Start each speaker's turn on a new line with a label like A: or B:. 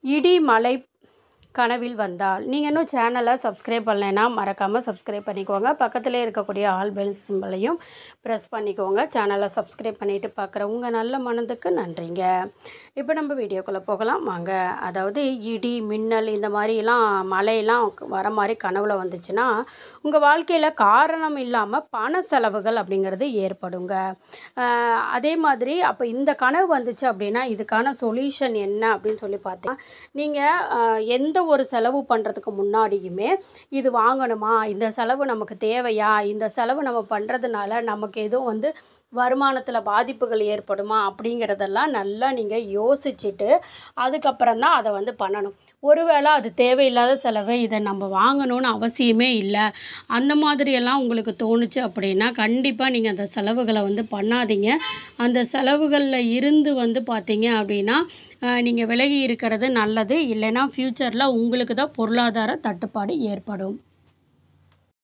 A: இடி மழை கனவில் வந்தால் நீங்கள் இன்னும் சேனலை சப்ஸ்கிரைப் பண்ணலைன்னா மறக்காமல் சப்ஸ்கிரைப் பண்ணிக்கோங்க பக்கத்தில் இருக்கக்கூடிய ஆல் பெல் சிம்பிளையும் ப்ரெஸ் பண்ணிக்கோங்க சேனலை சப்ஸ்கிரைப் பண்ணிவிட்டு பார்க்குற உங்கள் நல்ல மனதுக்கு நன்றிங்க இப்போ நம்ம வீடியோக்குள்ளே போகலாம் வாங்க அதாவது இடி மின்னல் இந்த மாதிரிலாம் மழையெல்லாம் வர மாதிரி கனவுல வந்துச்சுன்னா உங்கள் வாழ்க்கையில் காரணம் இல்லாமல் பண செலவுகள் அப்படிங்கிறது ஏற்படுங்க ஆஹ் அதே மாதிரி அப்போ இந்த கனவு வந்துச்சு அப்படின்னா இதுக்கான சொல்யூஷன் என்ன அப்படின்னு சொல்லி பார்த்தீங்கன்னா நீங்கள் எந்த ஒரு செலவு பண்ணுறதுக்கு முன்னாடியுமே இது வாங்கணுமா இந்த செலவு நமக்கு தேவையா இந்த செலவு நம்ம பண்ணுறதுனால நமக்கு எதுவும் வந்து வருமானத்தில் பாதிப்புகள் ஏற்படுமா அப்படிங்கிறதெல்லாம் நல்லா நீங்கள் யோசிச்சுட்டு அதுக்கப்புறம் தான் அதை வந்து பண்ணணும் ஒருவேளை அது தேவையில்லாத செலவு இதை நம்ம வாங்கணும்னு அவசியமே இல்லை அந்த மாதிரியெல்லாம் உங்களுக்கு தோணுச்சு அப்படின்னா கண்டிப்பாக நீங்கள் அந்த செலவுகளை வந்து பண்ணாதீங்க அந்த செலவுகளில் இருந்து வந்து பார்த்தீங்க அப்படின்னா நீங்கள் விலகி இருக்கிறது நல்லது இல்லைன்னா ஃப்யூச்சரில் உங்களுக்கு தான் பொருளாதார தட்டுப்பாடு ஏற்படும்